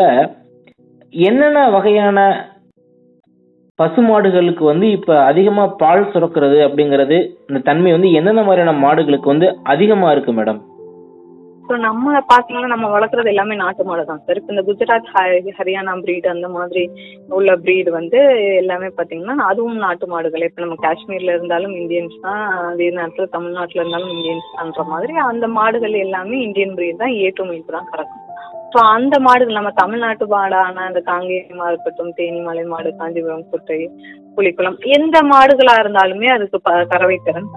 என்னென்ன வகையான பசுமாடுகளுக்கு வந்து இப்ப அதிகமா பால் சுரக்கிறது அப்படிங்கிறது இந்த தன்மை வந்து எந்தெந்த மாதிரியான மாடுகளுக்கு வந்து அதிகமா இருக்கு மேடம் ஸோ நம்ம பார்த்தீங்கன்னா நம்ம வளர்க்குறது எல்லாமே நாட்டு மாடு தான் சார் இப்போ இந்த குஜராத் ஹ- ஹரியானா பிரீட் அந்த மாதிரி உள்ள பிரீடு வந்து எல்லாமே பார்த்தீங்கன்னா அதுவும் நாட்டு மாடுகள் இப்போ நம்ம காஷ்மீர்ல இருந்தாலும் இந்தியன்ஸ் தான் அதே நேரத்தில் தமிழ்நாட்டில் இருந்தாலும் இந்தியன்ஸ் தான்ற மாதிரி அந்த மாடுகள் எல்லாமே இந்தியன் பிரீட் தான் ஏற்று மில்க் தான் கறக்கும் ஸோ அந்த மாடுகள் நம்ம தமிழ்நாட்டு மாடான அந்த காங்கேயமா இருக்கட்டும் தேனி மலை மாடு காஞ்சிபுரம் குட்டை புலிக்குளம் எந்த மாடுகளா இருந்தாலுமே அதுக்கு ப- கறவை திறன் கம்மி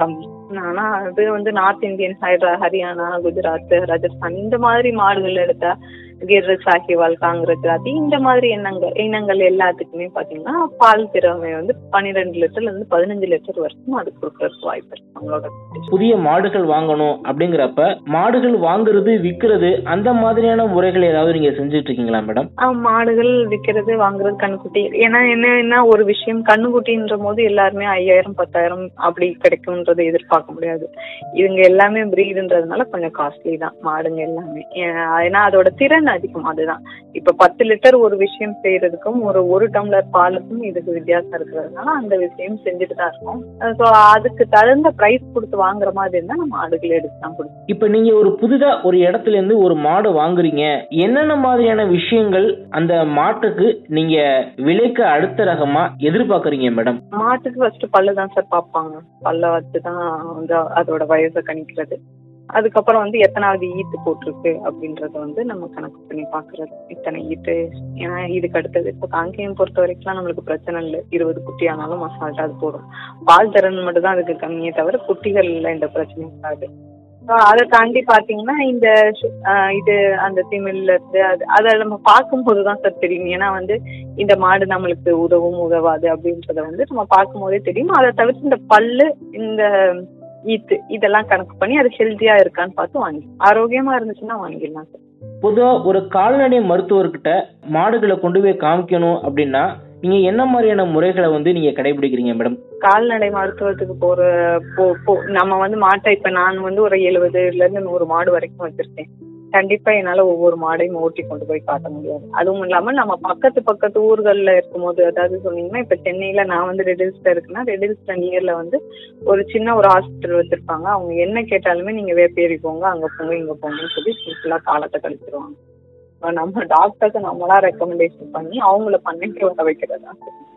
ஆனா அது வந்து நார்த் இந்தியன் ஹைட்ரா ஹரியானா குஜராத் ராஜஸ்தான் இந்த மாதிரி மாடுகள் எடுத்தா கிர் சாஹிவால் காங்கிரஸ் அது இந்த மாதிரி இனங்கள் இனங்கள் எல்லாத்துக்குமே பாத்தீங்கன்னா பால் திறமை வந்து பன்னிரெண்டு லிட்டர்ல இருந்து பதினஞ்சு லிட்டர் வரைக்கும் அது கொடுக்கறதுக்கு வாய்ப்பு இருக்கு அவங்களோட புதிய மாடுகள் வாங்கணும் அப்படிங்கிறப்ப மாடுகள் வாங்குறது விற்கிறது அந்த மாதிரியான முறைகள் ஏதாவது நீங்க செஞ்சுட்டு இருக்கீங்களா மேடம் ஆஹ் மாடுகள் விற்கிறது வாங்குறது கண்ணுக்குட்டி ஏன்னா என்னன்னா ஒரு விஷயம் கண்ணுக்குட்டின்ற போது எல்லாருமே ஐயாயிரம் பத்தாயிரம் அப்படி கிடைக்கும்ன்றதை எதிர்பார்க்க முடியாது இவங்க எல்லாமே பிரீடுன்றதுனால கொஞ்சம் காஸ்ட்லி தான் மாடுங்க எல்லாமே ஏ- ஏன்னா அதோட திறன் அதிகம் அதுதான் இப்ப பத்து லிட்டர் ஒரு விஷயம் செய்யறதுக்கும் ஒரு ஒரு டம்ளர் பாலுக்கும் இதுக்கு வித்தியாசம் இருக்கிறதுனால அந்த விஷயம் செஞ்சுட்டு தான் இருக்கோம் ஸோ அதுக்கு தகுந்த பிரைஸ் கொடுத்து வாங்குற மாதிரி இருந்தா நம்ம மாடுகளை எடுத்து தான் கொடுப்போம் இப்ப நீங்க ஒரு புதிதா ஒரு இடத்துல இருந்து ஒரு மாடு வாங்குறீங்க என்னென்ன மாதிரியான விஷயங்கள் அந்த மாட்டுக்கு நீங்க விலைக்கு அடுத்த ரகமா எதிர்பார்க்கறீங்க மேடம் மாட்டுக்கு ஃபர்ஸ்ட் பல்லு தான் சார் பார்ப்பாங்க பல்ல வச்சு தான் வந்து அதோட வயசை கணிக்கிறது அதுக்கப்புறம் வந்து எத்தனாவது ஈத்து போட்டிருக்கு அப்படின்றத வந்து நம்ம கணக்கு பண்ணி பாக்குறது இத்தனை ஈத்து ஏன்னா இதுக்கு அடுத்தது இப்போ காங்கேயம் பொறுத்த வரைக்கும் நம்மளுக்கு பிரச்சனை இல்லை இருபது குட்டி ஆனாலும் அசால்ட்டா அது போடும் பால் திறன் மட்டும் தான் அதுக்கு கம்மியே தவிர குட்டிகள்ல இந்த பிரச்சனை இருக்காது So, அதை தாண்டி பாத்தீங்கன்னா இந்த சு- ஆஹ் இது அந்த திமிழ்ல இருந்து அது அதை நம்ம பார்க்கும்போது தான் சார் தெரியும் ஏன்னா வந்து இந்த மாடு நம்மளுக்கு உதவும் உதவாது அப்படின்றத வந்து நம்ம பார்க்கும்போதே தெரியும் அதை தவிர்த்து இந்த பல்லு இந்த ஈத்து இதெல்லாம் கணக்கு பண்ணி அது ஹெல்த்தியா இருக்கான்னு பார்த்து வாங்கி ஆரோக்கியமா இருந்துச்சுன்னா வாங்கிடலாம் சார் பொதுவா ஒரு கால்நடை மருத்துவர்கிட்ட மாடுகளை கொண்டு போய் காமிக்கணும் அப்படின்னா நீங்க என்ன மாதிரியான முறைகளை வந்து நீங்க கடைபிடிக்கிறீங்க மேடம் கால்நடை மருத்துவத்துக்கு போற போ போ நம்ம வந்து மாட்டை இப்ப நான் வந்து ஒரு எழுபதுல இருந்து நூறு மாடு வரைக்கும் வச்சிருக்கேன் கண்டிப்பா என்னால ஒவ்வொரு மாடையும் ஓட்டி கொண்டு போய் காட்ட முடியாது அதுவும் இல்லாம நம்ம பக்கத்து பக்கத்து ஊர்கள்ல இருக்கும்போது அதாவது சொன்னீங்கன்னா இப்ப சென்னையில நான் வந்து ரெடில்ஸ்ல இருக்குன்னா ரெடில்ஸ்ல நியர்ல வந்து ஒரு சின்ன ஒரு ஹாஸ்பிட்டல் வச்சிருப்பாங்க அவங்க என்ன கேட்டாலுமே நீங்க வேப்பேரி போங்க அங்க போங்க இங்க போங்கன்னு சொல்லி சிம்பிளா காலத்தை கழிச்சிருவாங்க இப்ப நம்ம டாக்டருக்கு நம்மளா ரெக்கமெண்டேஷன் பண்ணி அவங்கள பண்ணிட்டு வர வைக்கிறதா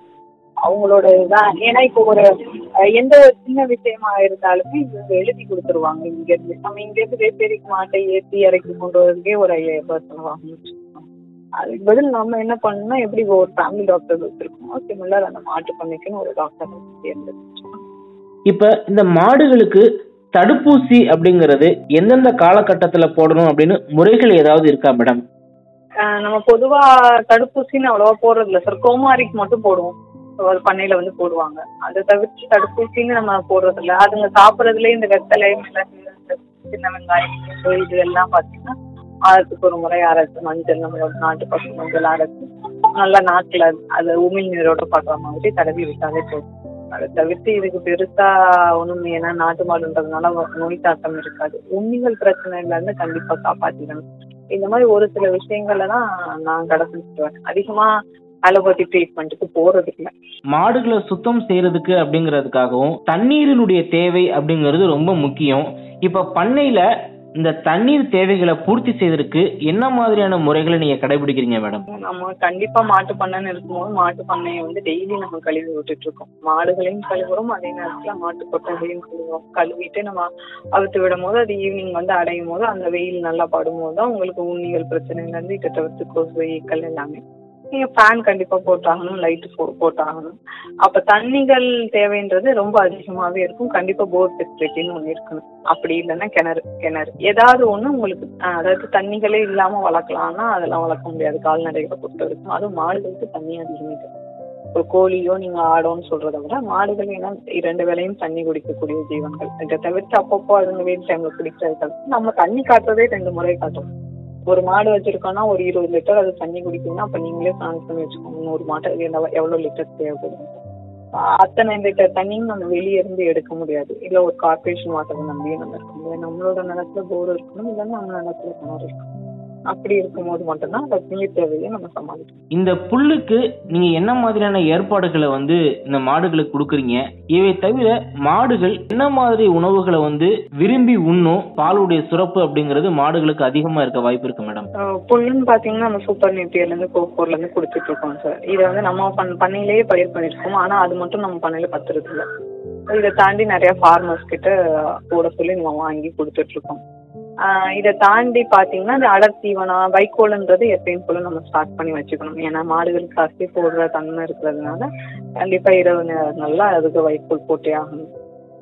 அவங்களோட இதான் ஏன்னா இப்போ ஒரு அஹ், எந்த ஒரு சின்ன விஷயமா இருந்தாலுமே இவங்க எழுதி கொடுத்துருவாங்க இங்க இருந்து நம்ம இங்க இருந்து வேப்பேரிக்கு மாட்டை ஏற்றி இறக்கி கொண்டு வரதுக்கே ஒரு ஐயாயிரம் ரூபாய் செலவாகும் அதுக்கு பதில் நம்ம என்ன பண்ணணும்னா எப்படி ஒரு ஃபேமிலி டாக்டர் வச்சிருக்கோமோ சிமிலர் அந்த மாட்டு பண்ணைக்குன்னு ஒரு டாக்டர் தேர்ந்தெடுத்து இப்ப இந்த மாடுகளுக்கு தடுப்பூசி அப்படிங்கிறது எந்தெந்த காலகட்டத்துல போடணும் அப்படின்னு முறைகள் ஏதாவது இருக்கா மேடம் ஆஹ் நம்ம பொதுவா தடுப்பூசின்னு அவ்வளவா போடுறது இல்ல சார் கோமாரிக்கு மட்டும் போடுவோம் So, அது பண்ணையில வந்து போடுவாங்க அதை தவிர்த்து தடுப்பூசின்னு நம்ம போடுறது இல்ல அதுங்க சாப்பிடறதுல இந்த வெத்தலை மிளகு இந்த சின்ன வெங்காயம் பூண்டு, இது எல்லாம் பாத்தீங்கன்னா மாதத்துக்கு ஒரு முறை அரைச்சு மஞ்சள் நம்மளோட நாட்டு பசு மஞ்சள் அரைச்சு நல்லா நாட்டுல அது உமிழ் நீரோட படுற மாதிரி தடவி விட்டாலே போதும் அதை தவிர்த்து இதுக்கு பெருசா ஒண்ணும் ஏன்னா நாட்டு மாடுன்றதுனால நோய் தாக்கம் இருக்காது உண்ணிகள் பிரச்சனைல இருந்து கண்டிப்பா காப்பாத்திக்கணும் இந்த மாதிரி ஒரு சில விஷயங்கள்ல தான் நான் கடைபிடிச்சிட்டு அதிகமா அலோபதி ட்ரீட்மெண்ட்டுக்கு போறது இல்ல மாடுகளை சுத்தம் செய்யறதுக்கு அப்படிங்கிறதுக்காகவும் தண்ணீரினுடைய தேவை அப்படிங்கிறது ரொம்ப முக்கியம் இப்ப பண்ணையில இந்த தண்ணீர் தேவைகளை பூர்த்தி செய்வதற்கு என்ன மாதிரியான முறைகளை நீங்க கடைபிடிக்கிறீங்க மேடம் நம்ம கண்டிப்பா மாட்டு பண்ணைன்னு இருக்கும்போது மாட்டு பண்ணையை வந்து டெய்லி நம்ம கழுவி விட்டுட்டு இருக்கோம் மாடுகளையும் கழுவுறோம் அதே நேரத்துல மாட்டு கொட்டகையும் கழுவுறோம் கழுவிட்டு நம்ம அவுத்து விடும் போது அது ஈவினிங் வந்து அடையும் போது அந்த வெயில் நல்லா படும் போது தான் உங்களுக்கு உண்ணிகள் பிரச்சனைல இருந்து இதை தவிர்த்து கொசு ஈக்கள் எல்லாமே நீங்க ஃபேன் கண்டிப்பா போட்டாகணும் லைட் போட்டாகணும் அப்ப தண்ணிகள் தேவைன்றது ரொம்ப அதிகமாவே இருக்கும் கண்டிப்பா போர் ஃபெசிலிட்டின்னு ஒண்ணு இருக்கணும் அப்படி இல்லைன்னா கிணறு கிணறு ஏதாவது ஒண்ணு உங்களுக்கு அஹ், அதாவது தண்ணிகளே இல்லாம வளர்க்கலாம்னா அதெல்லாம் வளர்க்க முடியாது கால்நடைகளை பொறுத்த வரைக்கும் அதுவும் மாடுகளுக்கு தண்ணி அதிகமே தேவை. ஒரு கோழியோ நீங்க ஆடோன்னு சொல்றதை விட மாடுகள் ஏன்னா இரண்டு வேளையும் தண்ணி குடிக்கக்கூடிய ஜீவன்கள் இதை தவிர்த்து அப்பப்போ அதுங்க வெயில் டைம்ல குடிக்கிறத தவிர்த்து நம்ம தண்ணி காட்டுறதே ரெண்டு முறை காட்டும் ஒரு மாடு வச்சிருக்கோம்னா ஒரு இருபது லிட்டர் அது தண்ணி குடிக்கணும்னா அப்ப நீங்களே கணக்கு பண்ணி வச்சுக்கோங்க நூறு மாட்டுக்கு என்ன- எவ்வளவு லிட்டர் தேவைப்படும் ஆஹ் அத்தனை லிட்டர் தண்ணியும் நம்ம வெளியே இருந்து எடுக்க முடியாது இல்ல ஒரு கார்பரேஷன் வாட்டரை நம்பியும் நம்ம இருக்க முடியாது நம்மளோட நிலத்துல போர் இருக்கணும் இல்லைன்னா நம்ம நிலத்துல கிணறு இருக்கணும் அப்படி இருக்கும்போது மட்டும்தான் அந்த நீர் தேவையை நம்ம சமாளிக்கணும் இந்த புல்லுக்கு நீங்க என்ன மாதிரியான ஏற்பாடுகளை வந்து இந்த மாடுகளுக்கு கொடுக்குறீங்க இவை தவிர மாடுகள் என்ன மாதிரி உணவுகளை வந்து விரும்பி உண்ணும் பாலுடைய சுரப்பு அப்படிங்கிறது மாடுகளுக்கு அதிகமா இருக்க வாய்ப்பு இருக்கு மேடம் ஆஹ் புல்லுன்னு பாத்தீங்கன்னா நம்ம சூப்பர் நியூட்ரியர்ல இருந்து கோகோர்ல இருந்து கொடுத்துட்டு இருக்கோம் சார் இதை வந்து நம்ம பண் பண்ணையிலேயே பயிர் பண்ணிருக்கோம் ஆனா அது மட்டும் நம்ம பண்ணையில பத்துறது இல்ல இதை தாண்டி நிறைய ஃபார்மர்ஸ் கிட்ட போட சொல்லி நம்ம வாங்கி கொடுத்துட்டு இருக்கோம் ஆஹ் இதை தாண்டி பாத்தீங்கன்னா இந்த அடர் தீவனம் வைக்கோல்ன்றது எப்பயும் போல நம்ம ஸ்டார்ட் பண்ணி வச்சுக்கணும் ஏன்னா மாடுகளுக்கு அரிசி போடுற தன்மை இருக்கிறதுனால கண்டிப்பா இரவு நேரங்கள்ல அதுக்கு வைக்கோல் போட்டே ஆகணும்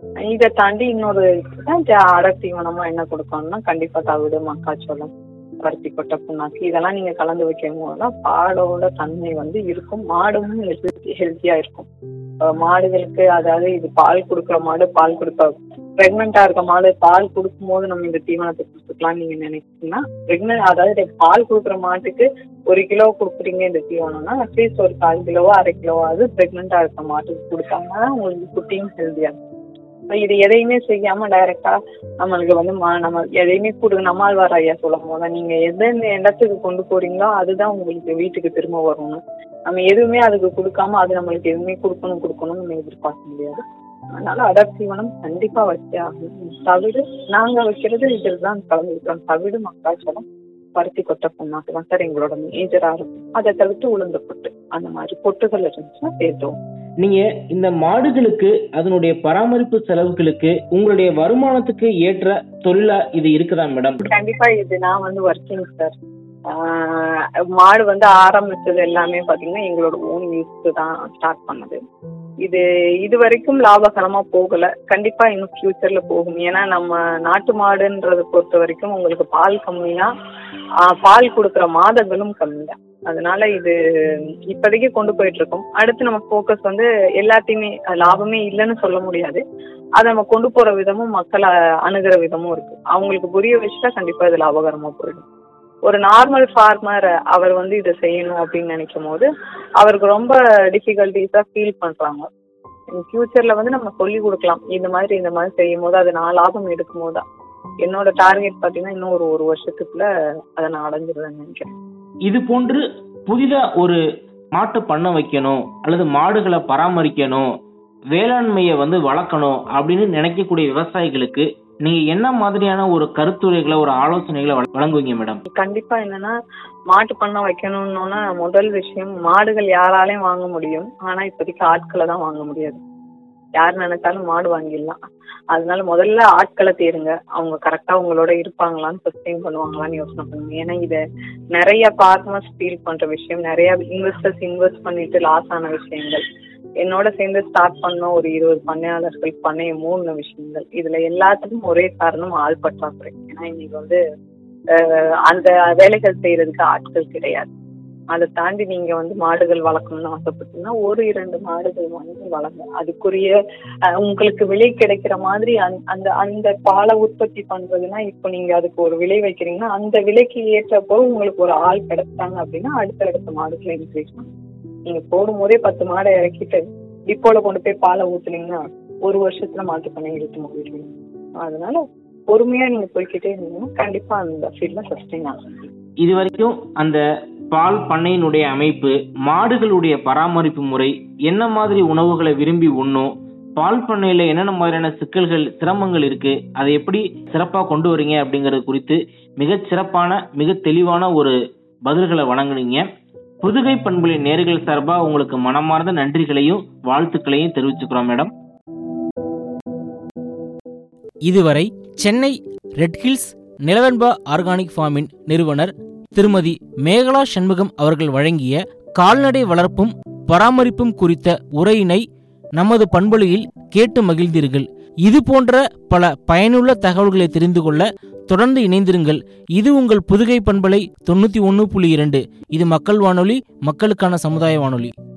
இதை தாண்டி இன்னொரு இதுதான் ஜ- அடர் தீவனமா என்ன கொடுக்கணும்னா கண்டிப்பா தவிடு மக்காச்சோளம் பருத்தி கொட்டை புண்ணாக்கு இதெல்லாம் நீங்க கலந்து வைக்கும் போதுதான் பாலோட தன்மை வந்து இருக்கும் மாடும் ஹெல்த்தியா இருக்கும் அஹ் மாடுகளுக்கு அதாவது இது பால் கொடுக்குற மாடு பால் கொடுக்க பிரெக்னெண்டா இருக்க மாடு பால் கொடுக்கும் போது நம்ம இந்த தீவனத்தை கொடுத்துக்கலாம் நீங்க நினைச்சீங்கன்னா பிரெக்னென்ட் அதாவது பால் கொடுக்குற மாட்டுக்கு ஒரு கிலோ கொடுக்குறீங்க இந்த தீவனம்னா அட்லீஸ்ட் ஒரு கால் கிலோவோ அரை கிலோவாவது பிரெக்னெண்டா இருக்க மாட்டுக்கு கொடுத்தாங்கன்னா உங்களுக்கு குட்டியும் ஹெல்த்தியா இருக்கும் இப்ப இது எதையுமே செய்யாம டைரக்டா நம்மளுக்கு வந்து மா- நம்ம எதையுமே கொடுங்க நம்மாழ்வார் ஐயா சொல்லும் போது நீங்க எந்தெந்த இடத்துக்கு கொண்டு போறீங்களோ அதுதான் உங்களுக்கு வீட்டுக்கு திரும்ப வரும்னு நம்ம எதுவுமே அதுக்கு கொடுக்காம அது நம்மளுக்கு எதுவுமே கொடுக்கணும் கொடுக்கணும்னு நம்ம எதிர்பார்க்க முடியாது அதனால அடர் தீவனம் கண்டிப்பா வச்சே ஆகணும் தவிடு நாங்க வைக்கிறது இதில் தான் கலந்து வைக்கிறோம் தவிடு மக்காச்சோளம் பருத்தி கொட்டை புண்ணாக்கு தான் சார் எங்களோட மேஜரா இருக்கும் அதை தவிர்த்து உளுந்த பொட்டு அந்த மாதிரி பொட்டுகள் இருந்துச்சுன்னா சேர்த்துவோம் நீங்க இந்த மாடுகளுக்கு அதனுடைய பராமரிப்பு செலவுகளுக்கு உங்களுடைய வருமானத்துக்கு ஏற்ற தொழிலா இது இருக்குதா மேடம் கண்டிப்பா இது நான் வந்து ஒர்க்கிங் சார் மாடு வந்து ஆரம்பிச்சது எல்லாமே பாத்தீங்கன்னா எங்களோட ஓன் யூஸ்க்கு தான் ஸ்டார்ட் பண்ணது இது இது வரைக்கும் லாபகரமா போகல கண்டிப்பா இன்னும் ஃபியூச்சர்ல போகும் ஏன்னா நம்ம நாட்டு மாடுன்றதை பொறுத்த வரைக்கும் உங்களுக்கு பால் கம்மியா ஆஹ் பால் கொடுக்குற மாதங்களும் கம்மி தான் அதனால இது இப்போதைக்கு கொண்டு போயிட்டு இருக்கோம் அடுத்து நம்ம ஃபோக்கஸ் வந்து எல்லாத்தையுமே அஹ் லாபமே இல்லைன்னு சொல்ல முடியாது அதை நம்ம கொண்டு போற விதமும் மக்களை அணுகிற விதமும் இருக்கு அவங்களுக்கு புரிய வச்சுட்டா கண்டிப்பா இது லாபகரமா போயிடும் ஒரு நார்மல் ஃபார்மர் அவர் வந்து இதை செய்யணும் அப்படின்னு நினைக்கும் போது அவருக்கு ரொம்ப டிஃபிகல்டிஸா ஃபீல் பண்றாங்க ஃபியூச்சர்ல வந்து நம்ம சொல்லி கொடுக்கலாம் இந்த மாதிரி இந்த மாதிரி செய்யும் போது அது நான் லாபம் எடுக்கும் போது தான் என்னோட டார்கெட் பாத்தீங்கன்னா இன்னும் ஒரு ஒரு வருஷத்துக்குள்ள அதை நான் அடைஞ்சிருவேன்னு நினைக்கிறேன் இது போன்று புதிதா ஒரு மாட்டை பண்ண வைக்கணும் அல்லது மாடுகளை பராமரிக்கணும் வேளாண்மையை வந்து வளர்க்கணும் அப்படின்னு நினைக்கக்கூடிய விவசாயிகளுக்கு நீங்க என்ன மாதிரியான ஒரு கருத்துரைகளை ஒரு ஆலோசனைகளை வழ- வழங்குவீங்க மேடம் கண்டிப்பா என்னன்னா மாட்டு பண்ண வைக்கணும்னோன்னா முதல் விஷயம் மாடுகள் யாராலையும் வாங்க முடியும் ஆனா இப்போதைக்கு ஆட்களை தான் வாங்க முடியாது யார் நினைச்சாலும் மாடு வாங்கிடலாம் அதனால முதல்ல ஆட்களை தேடுங்க அவங்க கரெக்டா உங்களோட இருப்பாங்களான்னு ஃபர்ஸ்ட் டைம் பண்ணுவாங்களான்னு யோசனை பண்ணுங்க ஏன்னா இத நிறைய பார்ட்னர்ஸ் ஃபீல் பண்ற விஷயம் நிறைய இன்வெஸ்டர்ஸ் இன்வெஸ்ட் பண்ணிட்டு லாஸ் ஆன விஷயங்கள் என்னோட சேர்ந்து ஸ்டார்ட் பண்ண ஒரு இருபது பண்ணையாளர்கள் பண்ணைய மூணு விஷயங்கள் இதுல எல்லாத்துக்கும் ஒரே காரணம் ஆள் பற்றாக்குறை ஏன்னா இன்னைக்கு வந்து அஹ், அந்த வேலைகள் செய்யறதுக்கு ஆட்கள் கிடையாது அதை தாண்டி நீங்க வந்து மாடுகள் வளர்க்கணும்னு ஆசைப்பட்டீங்கன்னா ஒரு இரண்டு மாடுகள் வாங்கி வளங்க அதுக்குரிய அஹ், உங்களுக்கு விலை கிடைக்கிற மாதிரி அந்த- அந்த அந்த பாலை உற்பத்தி பண்றதுன்னா இப்போ நீங்க அதுக்கு ஒரு விலை வைக்கிறீங்கன்னா அந்த விலைக்கு ஏற்றப்போ உங்களுக்கு ஒரு ஆள் கிடைச்சாங்க அப்படின்னா அடுத்தடுத்த மாடுகளை இன்க்ரீஸ் பண்ணுங்க நீங்க போடும் போதே பத்து மாடை இறக்கிட்டு டிப்போல கொண்டு போய் பாலை ஊத்துனீங்கன்னா ஒரு வருஷத்துல மாட்டு பண்ணை இழுத்து முடிவீங்க அதனால பொறுமையா நீங்க போய்க்கிட்டே இருந்தீங்கன்னா கண்டிப்பா அந்த ஃபீல்ட்ல சஸ்டெயின் ஆகும் இது வரைக்கும் அந்த பால் பண்ணையினுடைய அமைப்பு மாடுகளுடைய பராமரிப்பு முறை என்ன மாதிரி உணவுகளை விரும்பி உண்ணும் பால் பண்ணையில என்னென்ன மாதிரியான சிக்கல்கள் சிரமங்கள் இருக்கு அதை எப்படி சிறப்பா கொண்டு வரீங்க அப்படிங்கறது குறித்து மிகச் சிறப்பான மிக தெளிவான ஒரு பதில்களை வழங்குனீங்க புதுகை பண்புலை நேர்கள் சார்பா உங்களுக்கு மனமார்ந்த நன்றிகளையும் வாழ்த்துக்களையும் தெரிவிச்சுக்கிறோம் மேடம் இதுவரை Chennai Red Hills Nilavenba organic ஃபார்மின் நிறுவனர் திருமதி மேகலா சண்முகம் அவர்கள் வழங்கிய கால்நடை வளர்ப்பும் பராமரிப்பும் குறித்த உரையினை நமது பண்பொழியில் கேட்டு மகிழ்ந்தீர்கள் இது போன்ற பல பயனுள்ள தகவல்களை தெரிந்து கொள்ள தொடர்ந்து இணைந்திருங்கள் இது உங்கள் புதுகை பண்பலை தொண்ணூத்தி ஒன்று புள்ளி இரண்டு இது மக்கள் வானொலி மக்களுக்கான சமுதாய வானொலி